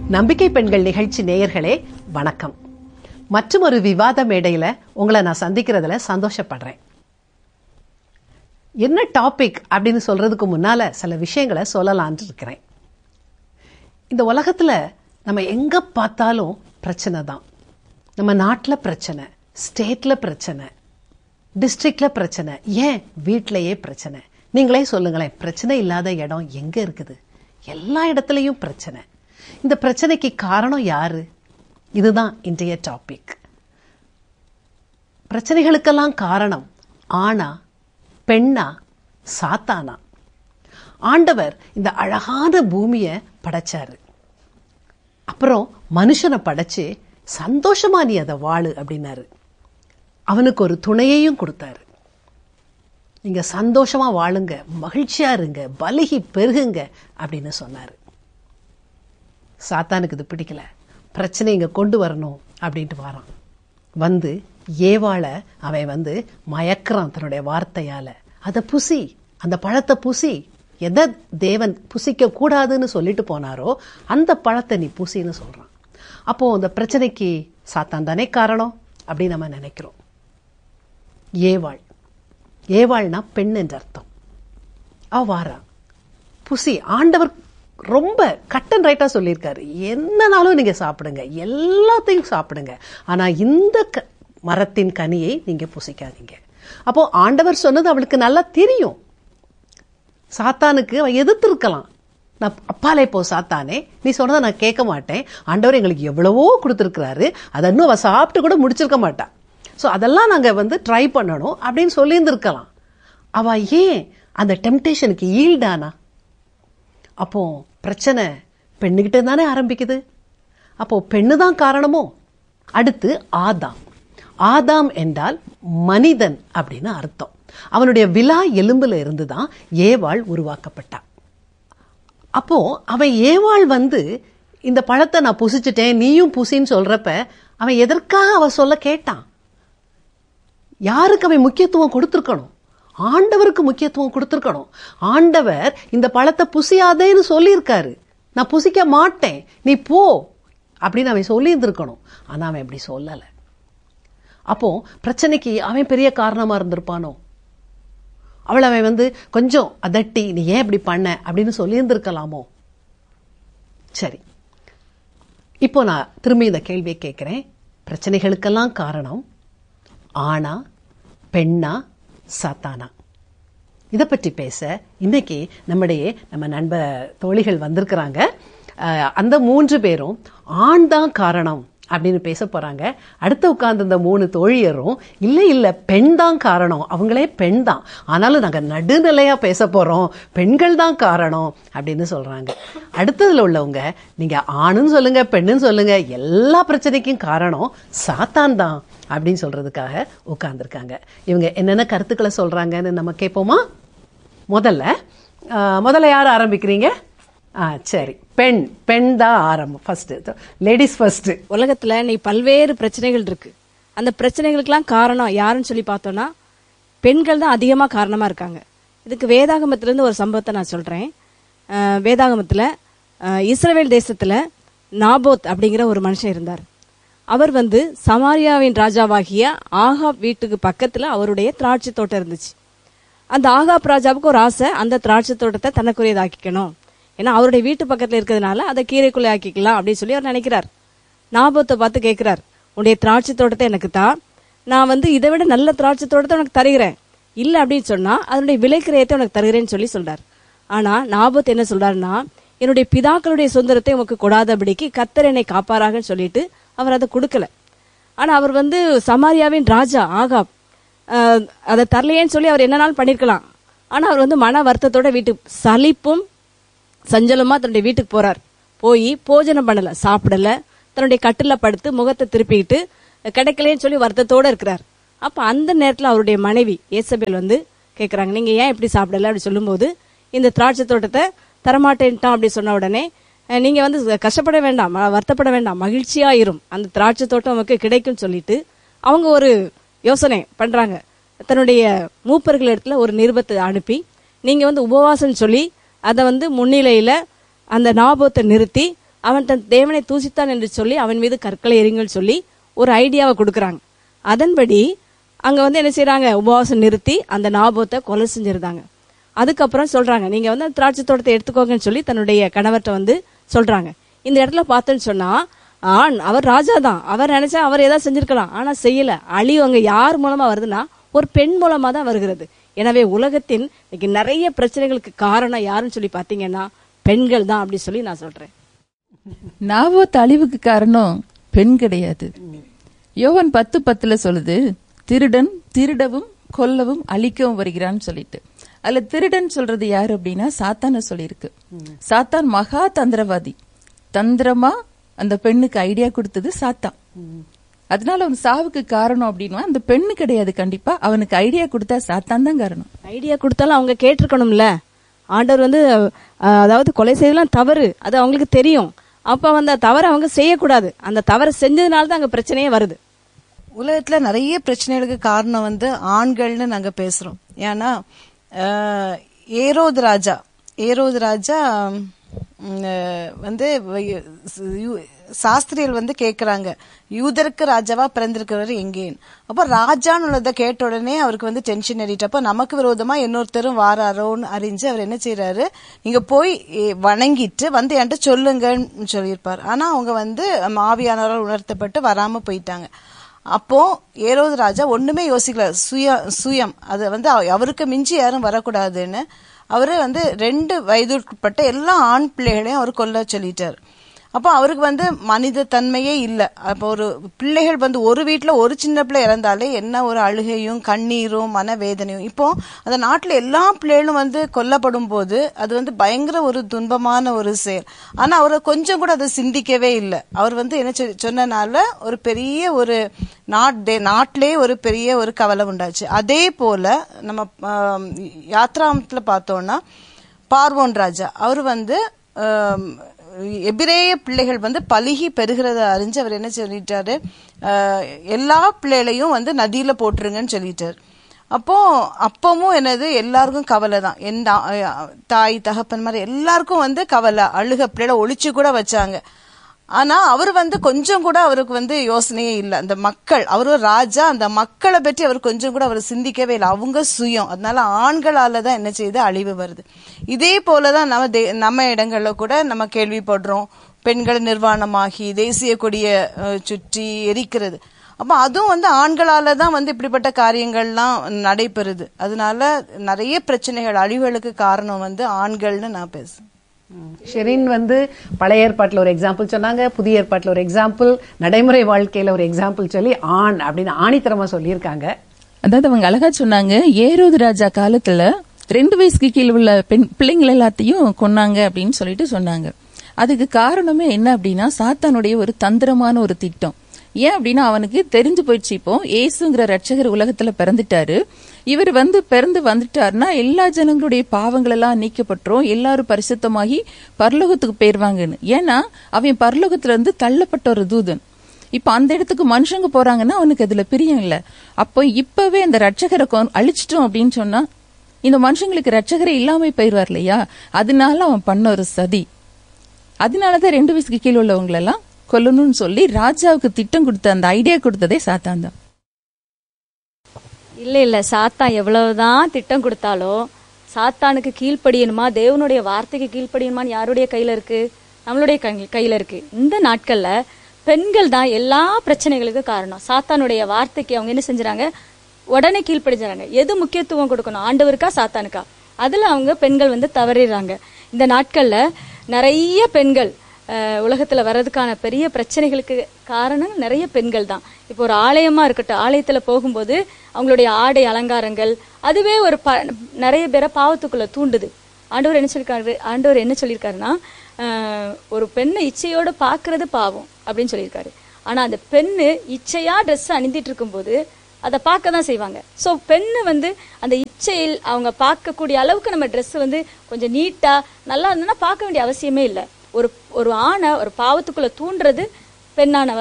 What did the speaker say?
நம்பிக்கை பெண்கள் நிகழ்ச்சி நேயர்களே வணக்கம் மற்றும் ஒரு விவாத மேடையில உங்களை நான் சந்திக்கிறதுல சந்தோஷப்படுறேன் என்ன டாபிக் அப்படின்னு சொல்றதுக்கு முன்னால சில விஷயங்களை சொல்லலாம்னு இருக்கிறேன் இந்த உலகத்துல நம்ம எங்க பார்த்தாலும் பிரச்சனை தான் நம்ம நாட்டில் பிரச்சனை ஸ்டேட்ல பிரச்சனை டிஸ்ட்ரிக்ட்ல பிரச்சனை ஏன் வீட்டிலேயே பிரச்சனை நீங்களே சொல்லுங்களேன் பிரச்சனை இல்லாத இடம் எங்க இருக்குது எல்லா இடத்துலையும் பிரச்சனை இந்த பிரச்சனைக்கு காரணம் யாரு இதுதான் இன்றைய டாபிக் பிரச்சனைகளுக்கெல்லாம் காரணம் ஆணா பெண்ணா சாத்தானா ஆண்டவர் இந்த அழகான பூமியை படைச்சாரு அப்புறம் மனுஷனை படைச்சு சந்தோஷமா நீ அதை வாழு அப்படின்னாரு அவனுக்கு ஒரு துணையையும் கொடுத்தாரு நீங்க சந்தோஷமா வாழுங்க மகிழ்ச்சியா இருங்க பலுகி பெருகுங்க அப்படின்னு சொன்னாரு சாத்தானுக்கு இது பிடிக்கல பிரச்சனை இங்க கொண்டு வரணும் அப்படின்ட்டு வரான் வந்து ஏவாள அவன் வந்து மயக்கிறான் தன்னுடைய வார்த்தையால அதை புசி அந்த பழத்தை புசி எதை தேவன் புசிக்க கூடாதுன்னு சொல்லிட்டு போனாரோ அந்த பழத்தை நீ புசின்னு சொல்றான் அப்போ அந்த பிரச்சனைக்கு சாத்தான் தானே காரணம் அப்படின்னு நம்ம நினைக்கிறோம் ஏவாள் ஏவாள்னா பெண் என்ற அர்த்தம் அவ வாரா புசி ஆண்டவர் ரொம்ப கட் அண்ட் ரைட்டா சொல்லியிருக்காரு என்னனாலும் நீங்க சாப்பிடுங்க எல்லாத்தையும் சாப்பிடுங்க ஆனா இந்த க- மரத்தின் கனியை நீங்க புசிக்காதீங்க அப்போ ஆண்டவர் சொன்னது அவளுக்கு நல்லா தெரியும் சாத்தானுக்கு அவன் எதிர்த்திருக்கலாம் நான் அப்பாலே போ சாத்தானே நீ சொன்னதை நான் கேட்க மாட்டேன் ஆண்டவர் எங்களுக்கு எவ்வளவோ கொடுத்துருக்கிறாரு அதை இன்னும் அவ சாப்பிட்டு கூட முடிச்சிருக்க மாட்டா ஸோ அதெல்லாம் நாங்கள் வந்து ட்ரை பண்ணணும் அப்படின்னு சொல்லியிருந்திருக்கலாம் அவ ஏன் அந்த டெம்டேஷனுக்கு ஈல்டானா அப்போ பிரச்சனை பெண்ணுகிட்ட தானே ஆரம்பிக்குது அப்போ பெண்ணு தான் காரணமோ அடுத்து ஆதாம் ஆதாம் என்றால் மனிதன் அப்படின்னு அர்த்தம் அவனுடைய விலா எலும்புல இருந்து தான் ஏவாள் உருவாக்கப்பட்டான் அப்போ அவன் ஏவாள் வந்து இந்த பழத்தை நான் புசிச்சிட்டேன் நீயும் புசின்னு சொல்றப்ப அவன் எதற்காக அவ சொல்ல கேட்டான் யாருக்கு அவன் முக்கியத்துவம் கொடுத்திருக்கணும் ஆண்டவருக்கு முக்கியத்துவம் கொடுத்திருக்கணும் ஆண்டவர் இந்த பழத்தை புசியாதேன்னு சொல்லியிருக்காரு நான் புசிக்க மாட்டேன் நீ போ அப்படின்னு அவன் சொல்லியிருந்திருக்கணும் ஆனா அவன் அப்படி சொல்லல அப்போ பிரச்சனைக்கு அவன் பெரிய காரணமா இருந்திருப்பானோ அவளை அவன் வந்து கொஞ்சம் அதட்டி நீ ஏன் இப்படி பண்ண அப்படின்னு சொல்லியிருந்திருக்கலாமோ சரி இப்போ நான் திரும்பி இந்த கேள்வியை கேட்கிறேன் பிரச்சனைகளுக்கெல்லாம் காரணம் ஆணா பெண்ணா சாத்தானா இதை பற்றி பேச இன்னைக்கு நம்முடைய நம்ம நண்ப தோழிகள் வந்திருக்கிறாங்க அஹ், அந்த மூன்று பேரும் ஆண் தான் காரணம் அப்படின்னு பேச போறாங்க அடுத்து உட்கார்ந்து இந்த மூணு தோழியரும் இல்ல இல்ல பெண் தான் காரணம் அவங்களே பெண் தான் ஆனாலும் நாங்க நடுநிலையா பேச போறோம் பெண்கள் தான் காரணம் அப்படின்னு சொல்றாங்க அடுத்ததுல உள்ளவங்க நீங்க ஆணுன்னு சொல்லுங்க பெண்ணுன்னு சொல்லுங்க எல்லா பிரச்சனைக்கும் காரணம் சாத்தான் தான் அப்படின்னு சொல்றதுக்காக உட்கார்ந்துருக்காங்க இவங்க என்னென்ன கருத்துக்களை சொல்றாங்கன்னு நம்ம கேட்போமா முதல்ல ஆஹ், முதல்ல யார் ஆரம்பிக்கிறீங்க ஆ சரி பெண் பெண் தான் ஆரம்பம் ஃபர்ஸ்ட் லேடிஸ் ஃபர்ஸ்ட் உலகத்துல நீ பல்வேறு பிரச்சனைகள் இருக்கு அந்த பிரச்சனைகளுக்கெல்லாம் காரணம் யாருன்னு சொல்லி பார்த்தோம்னா பெண்கள் தான் அதிகமா காரணமா இருக்காங்க இதுக்கு வேதாகமத்திலிருந்து ஒரு சம்பவத்தை நான் சொல்றேன் அஹ், வேதாகமத்துல அஹ், இஸ்ரவேல் தேசத்துல நாபோத் அப்படிங்கிற ஒரு மனுஷன் இருந்தார் அவர் வந்து சமாரியாவின் ராஜாவாகிய ஆகாப் வீட்டுக்கு பக்கத்துல அவருடைய திராட்சை தோட்டம் இருந்துச்சு அந்த ஆகாப் ராஜாவுக்கு ஒரு ஆசை அந்த திராட்சை தோட்டத்தை தனக்குரியதாக்கிக்கணும் ஏன்னா அவருடைய வீட்டு பக்கத்துல இருக்கிறதுனால அதை கீரைக்குள்ளே ஆக்கிக்கலாம் அப்படின்னு சொல்லி அவர் நினைக்கிறார் நாபத்தை பார்த்து கேட்கிறார் உன்னுடைய திராட்சை தோட்டத்தை எனக்கு தான் நான் வந்து இதை விட நல்ல திராட்சை தோட்டத்தை உனக்கு தருகிறேன் இல்ல அப்படின்னு சொன்னா அதனுடைய விலைக்கிரயத்தை உனக்கு தருகிறேன்னு சொல்லி சொல்றார் ஆனா நாபத் என்ன சொல்றாருன்னா என்னுடைய பிதாக்களுடைய சுதந்திரத்தை உனக்கு கொடாதபடிக்கு கத்தர் என்னை காப்பாராகன்னு சொல்லிட்டு அவர் அதை கொடுக்கல ஆனா அவர் வந்து சமாரியாவின் ராஜா ஆகாப் ஆஹ், அதை தரலையேன்னு சொல்லி அவர் என்னனாலும் பண்ணிருக்கலாம் ஆனா அவர் வந்து மன வருத்தத்தோட வீட்டுக்கு சலிப்பும் சஞ்சலமா தன்னுடைய வீட்டுக்கு போறார் போய் போஜனம் பண்ணல சாப்பிடல தன்னுடைய கட்டில படுத்து முகத்தை திருப்பிக்கிட்டு கிடைக்கலன்னு சொல்லி வருத்தத்தோட இருக்கிறார் அப்ப அந்த நேரத்துல அவருடைய மனைவி ஏசபேல் வந்து கேக்குறாங்க நீங்க ஏன் இப்படி சாப்பிடல அப்படி சொல்லும்போது இந்த திராட்சை தோட்டத்தை தரமாட்டேன்ட்டான் அப்படி சொன்ன உடனே அஹ், நீங்க வந்து கஷ்டப்பட வேண்டாம் ம- வருத்தப்பட வேண்டாம் மகிழ்ச்சியா இரும் அந்த திராட்சை தோட்டம் உமக்கு கிடைக்கும் சொல்லிட்டு அவங்க ஒரு யோசனை பண்றாங்க தன்னுடைய மூப்பர்கள் இடத்துல ஒரு நிருபத்தை அனுப்பி நீங்க வந்து உபவாசம் சொல்லி அதை வந்து முன்னிலையில அந்த நாபத்தை நிறுத்தி அவன் தன் தேவனை தூசித்தான் என்று சொல்லி அவன் மீது கற்களை எறிங்கள் சொல்லி ஒரு ஐடியாவை கொடுக்கறாங்க அதன்படி அங்க வந்து என்ன செய்றாங்க உபவாசம் நிறுத்தி அந்த நாபோத்தை கொலை செஞ்சிருந்தாங்க அதுக்கப்புறம் சொல்றாங்க நீங்க வந்து அந்த திராட்சை தோட்டத்தை எடுத்துக்கோங்கன்னு சொல்லி தன்னுடைய கணவர்கிட்ட வந்து சொல்றாங்க இந்த இடத்துல பார்த்தோன்னு சொன்னா ஆண் அவர் ராஜா தான் அவர் நினைச்சா அவர் ஏதாவது செஞ்சிருக்கலாம் ஆனா செய்யல அழிவு அங்க யார் மூலமா வருதுன்னா ஒரு பெண் மூலமா தான் வருகிறது எனவே உலகத்தின் இன்னைக்கு நிறைய பிரச்சனைகளுக்கு காரணம் யாருன்னு சொல்லி பாத்தீங்கன்னா பெண்கள் தான் அப்படி சொல்லி நான் சொல்றேன் நாவோத் அழிவுக்கு காரணம் பெண் கிடையாது யோவான் பத்து பத்துல சொல்லுது திருடன் திருடவும் கொல்லவும் அழிக்கவும் வருகிறான்னு சொல்லிட்டு அதுல திருடன் சொல்றது யாரு அப்படின்னா சாத்தான சொல்லியிருக்கு சாத்தான் மகா தந்திரவாதி தந்திரமா அந்த பெண்ணுக்கு ஐடியா கொடுத்தது சாத்தான் அதனால அவன் சாவுக்கு காரணம் அப்படின்னா அந்த பெண்ணு கிடையாது கண்டிப்பா அவனுக்கு ஐடியா கொடுத்தா சாத்தான் தான் காரணம் ஐடியா கொடுத்தாலும் அவங்க கேட்டிருக்கணும்ல ஆண்டவர் வந்து அஹ், அதாவது கொலை செய்யலாம் தவறு அது அவங்களுக்கு தெரியும் அப்ப அந்த தவறை அவங்க செய்யக்கூடாது அந்த தவறை செஞ்சதுனால தான் அங்க பிரச்சனையே வருது உலகத்துல நிறைய பிரச்சனைகளுக்கு காரணம் வந்து ஆண்கள்னு நாங்க பேசுறோம் ஏன்னா அஹ், ஏரோது ராஜா ஏரோது ராஜா ம், அஹ், வந்து வ- யூ- சாஸ்திரிகள் வந்து கேக்குறாங்க யூதருக்கு ராஜாவா பிறந்திருக்கிறவர் எங்கேன்னு அப்ப ராஜான்னு உள்ளதை கேட்ட உடனே அவருக்கு வந்து டென்ஷன் ஏறிட்டு அப்ப நமக்கு விரோதமா இன்னொருத்தரும் வாராரோன்னு அறிஞ்சு அவர் என்ன செய்யறாரு நீங்க போய் எ, வணங்கிட்டு வந்து என்கிட்ட சொல்லுங்கன்னு சொல்லியிருப்பார் ஆனா அவங்க வந்து ஆவியானவரால் உணர்த்தப்பட்டு வராம போயிட்டாங்க அப்போ ஏரோது ராஜா ஒண்ணுமே யோசிக்கல சுய சுயம் அது வந்து அவ- அவருக்கு மிஞ்சி யாரும் வரக்கூடாதுன்னு அவரு வந்து ரெண்டு வயதுக்குட்பட்ட எல்லா ஆண் பிள்ளைகளையும் அவர் கொல்ல சொல்லிட்டார் அப்போ அவருக்கு வந்து மனித தன்மையே இல்லை அப்போ ஒரு பிள்ளைகள் வந்து ஒரு வீட்டில் ஒரு சின்ன பிள்ளை இறந்தாலே என்ன ஒரு அழுகையும் கண்ணீரும் மனவேதனையும் இப்போ அந்த நாட்டில் எல்லா பிள்ளைகளும் வந்து கொல்லப்படும் போது அது வந்து பயங்கர ஒரு துன்பமான ஒரு செயல் ஆனால் அவர் கொஞ்சம் கூட அதை சிந்திக்கவே இல்லை அவர் வந்து என்ன சொ- சொன்னனால ஒரு பெரிய ஒரு நாட்டே நாட்டிலே ஒரு பெரிய ஒரு கவலை உண்டாச்சு அதே போல நம்ம ஆம், யாத்ராமத்தில் பார்த்தோம்னா பார்வோன் ராஜா அவர் வந்து ஆம், எபிரேய பிள்ளைகள் வந்து பலுகி பெருகிறத அறிஞ்சு அவர் என்ன சொல்லிட்டாரு ஆஹ், எல்லா பிள்ளைகளையும் வந்து நதியில போட்டுருங்கன்னு சொல்லிட்டாரு அப்போ அப்பவும் என்னது எல்லாருக்கும் கவலை தான் என் தா- தாய் தகப்பன் மாதிரி எல்லாருக்கும் வந்து கவலை அழுக பிள்ளைகளை ஒளிச்சு கூட வச்சாங்க ஆனா அவர் வந்து கொஞ்சம் கூட அவருக்கு வந்து யோசனையே இல்லை அந்த மக்கள் அவர் ஒரு ராஜா அந்த மக்களை பற்றி அவர் கொஞ்சம் கூட அவர் சிந்திக்கவே இல்லை அவங்க சுயம் அதனால ஆண்களால தான் என்ன செய்யுது அழிவு வருது இதே போலதான் நம்ம தே- நம்ம இடங்கள்ல கூட நம்ம கேள்விப்படுறோம் பெண்கள் நிர்வாணமாகி தேசிய கொடியை அஹ், சுற்றி எரிக்கிறது அப்ப அதுவும் வந்து ஆண்களால தான் வந்து இப்படிப்பட்ட காரியங்கள்லாம் நடைபெறுது அதனால நிறைய பிரச்சனைகள் அழிவுகளுக்கு காரணம் வந்து ஆண்கள்னு நான் பேசுறேன் ஷெரின் வந்து பழைய ஏற்பாட்டில் ஒரு எக்ஸாம்பிள் சொன்னாங்க புதிய ஏற்பாட்டில் ஒரு எக்ஸாம்பிள் நடைமுறை வாழ்க்கையில ஒரு எக்ஸாம்பிள் சொல்லி ஆண் அப்படின்னு ஆணித்தரமா சொல்லியிருக்காங்க அதாவது அவங்க அழகா சொன்னாங்க ஏரோது ராஜா காலத்துல ரெண்டு வயசுக்கு கீழே உள்ள பெண் பிள்ளைங்கள் எல்லாத்தையும் கொன்னாங்க அப்படின்னு சொல்லிட்டு சொன்னாங்க அதுக்கு காரணமே என்ன அப்படின்னா சாத்தானுடைய ஒரு தந்திரமான ஒரு திட்டம் ஏன் அப்படின்னா அவனுக்கு தெரிஞ்சு போயிடுச்சு இப்போ ஏசுங்கிற ரட்சகர் உலகத்துல பிறந்துட்டாரு இவர் வந்து பிறந்து வந்துட்டாருன்னா எல்லா ஜனங்களுடைய பாவங்கள் எல்லாம் நீக்கப்பட்டுரும் எல்லாரும் பரிசுத்தமாகி பரலோகத்துக்கு போயிருவாங்கன்னு ஏன்னா அவன் பரலோகத்துல இருந்து தள்ளப்பட்ட ஒரு தூதன் இப்ப அந்த இடத்துக்கு மனுஷங்க போறாங்கன்னா அவனுக்கு அதுல பிரியம் இல்ல அப்போ இப்பவே இந்த ரட்சகரை கொ- அழிச்சிட்டோம் அப்படின்னு சொன்னா இந்த மனுஷங்களுக்கு ரட்சகரே இல்லாம போயிருவார் இல்லையா அதனால அவன் பண்ண ஒரு சதி அதனாலதான் ரெண்டு வயசுக்கு கீழே உள்ளவங்களெல்லாம் கொல்லணும்னு சொல்லி ராஜாவுக்கு திட்டம் கொடுத்த அந்த ஐடியா கொடுத்ததே சாத்தான் தான் இல்ல இல்ல சாத்தான் எவ்வளவுதான் திட்டம் கொடுத்தாலும் சாத்தானுக்கு கீழ்ப்படியணுமா தேவனுடைய வார்த்தைக்கு கீழ்ப்படியணுமான்னு யாருடைய கையில இருக்கு நம்மளுடைய கை- கையில இருக்கு இந்த நாட்கள்ல பெண்கள் தான் எல்லா பிரச்சனைகளுக்கும் காரணம் சாத்தானுடைய வார்த்தைக்கு அவங்க என்ன செஞ்சுறாங்க உடனே கீழ்ப்படிஞ்சாங்க எது முக்கியத்துவம் கொடுக்கணும் ஆண்டவருக்கா சாத்தானுக்கா அதுல அவங்க பெண்கள் வந்து தவறிடுறாங்க இந்த நாட்கள்ல நிறைய பெண்கள் அஹ், உலகத்துல வர்றதுக்கான பெரிய பிரச்சனைகளுக்கு காரணம் நிறைய பெண்கள் தான் இப்போ ஒரு ஆலயமா இருக்கட்டும் ஆலயத்துல போகும்போது அவங்களுடைய ஆடை அலங்காரங்கள் அதுவே ஒரு ப நிறைய பேரை பாவத்துக்குள்ள தூண்டுது ஆண்டவர் என்ன சொல்லியிருக்காரு ஆண்டவர் என்ன சொல்லியிருக்காருன்னா அஹ், ஒரு பெண்ணை இச்சையோட பார்க்கறது பாவம் அப்படின்னு சொல்லியிருக்காரு ஆனா அந்த பெண்ணு இச்சையா ட்ரெஸ் அணிந்திட்டு இருக்கும்போது அதை பார்க்க தான் செய்வாங்க ஸோ பெண்ணு வந்து அந்த இச்சையில் அவங்க பார்க்கக்கூடிய அளவுக்கு நம்ம Dress வந்து கொஞ்சம் நீட்டா நல்லா இருந்ததுன்னா பார்க்க வேண்டிய அவசியமே இல்லை ஒரு ஒரு ஆணை ஒரு பாவத்துக்குள்ள தூண்டுறது பெண்ணானவ